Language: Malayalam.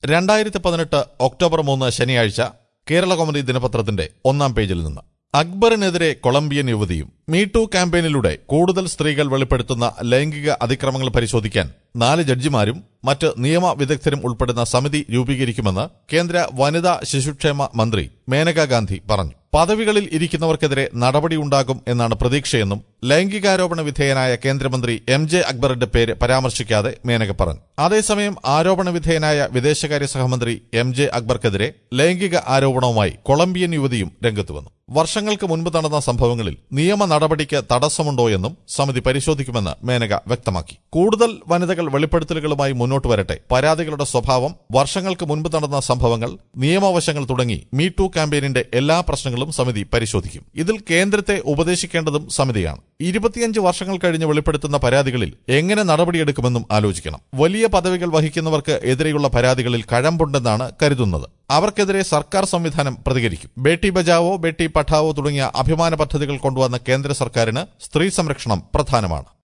രണ്ടായിരത്തി പതിനെട്ട് ഒക്ടോബർ മൂന്ന് ശനിയാഴ്ച കേരള കൗമുദി ദിനപത്രത്തിന്റെ ഒന്നാം പേജിൽ നിന്ന് അക്ബറിനെതിരെ കൊളംബിയൻ യുവതിയും മീടു ക്യാമ്പയിനിലൂടെ കൂടുതൽ സ്ത്രീകൾ വെളിപ്പെടുത്തുന്ന ലൈംഗിക അതിക്രമങ്ങൾ പരിശോധിക്കാൻ നാല് ജഡ്ജിമാരും മറ്റ് നിയമ വിദഗ്ധരും ഉൾപ്പെടുന്ന സമിതി രൂപീകരിക്കുമെന്ന് കേന്ദ്ര വനിതാ ശിശുക്ഷേമ മന്ത്രി മേനകാ ഗാന്ധി പറഞ്ഞു പദവികളിൽ ഇരിക്കുന്നവർക്കെതിരെ നടപടിയുണ്ടാകും എന്നാണ് പ്രതീക്ഷയെന്നും ലൈംഗികാരോപണ വിധേയനായ കേന്ദ്രമന്ത്രി എം ജെ അക്ബറിന്റെ പേര് പരാമർശിക്കാതെ മേനക പറഞ്ഞു അതേസമയം ആരോപണ വിധേയനായ വിദേശകാര്യ സഹമന്ത്രി എം ജെ അക്ബർക്കെതിരെ ലൈംഗിക ആരോപണവുമായി കൊളംബിയൻ യുവതിയും രംഗത്ത് വന്നു വർഷങ്ങൾക്ക് മുൻപ് നടന്ന സംഭവങ്ങളിൽ നിയമ നടപടിക്ക് തടസ്സമുണ്ടോയെന്നും സമിതി പരിശോധിക്കുമെന്ന് മേനക വ്യക്തമാക്കി കൂടുതൽ വനിതകൾ വെളിപ്പെടുത്തലുകളുമായി മുന്നോട്ട് വരട്ടെ പരാതികളുടെ സ്വഭാവം വർഷങ്ങൾക്ക് മുൻപ് നടന്ന സംഭവങ്ങൾ നിയമവശങ്ങൾ തുടങ്ങി മീ ടു ക്യാമ്പയിനിന്റെ എല്ലാ പ്രശ്നങ്ങളും സമിതി പരിശോധിക്കും ഇതിൽ കേന്ദ്രത്തെ ഉപദേശിക്കേണ്ടതും സമിതിയാണ് ഇരുപത്തിയഞ്ച് വർഷങ്ങൾ കഴിഞ്ഞ് വെളിപ്പെടുത്തുന്ന പരാതികളിൽ എങ്ങനെ നടപടിയെടുക്കുമെന്നും ആലോചിക്കണം വലിയ പദവികൾ വഹിക്കുന്നവർക്ക് എതിരെയുള്ള പരാതികളിൽ കഴമ്പുണ്ടെന്നാണ് കരുതുന്നത് അവർക്കെതിരെ സർക്കാർ സംവിധാനം പ്രതികരിക്കും ബേട്ടി ബചാവോ ബേട്ടി പഠാവോ തുടങ്ങിയ അഭിമാന പദ്ധതികൾ കൊണ്ടുവന്ന കേന്ദ്ര സർക്കാരിന് സ്ത്രീ സംരക്ഷണം പ്രധാനമാണ്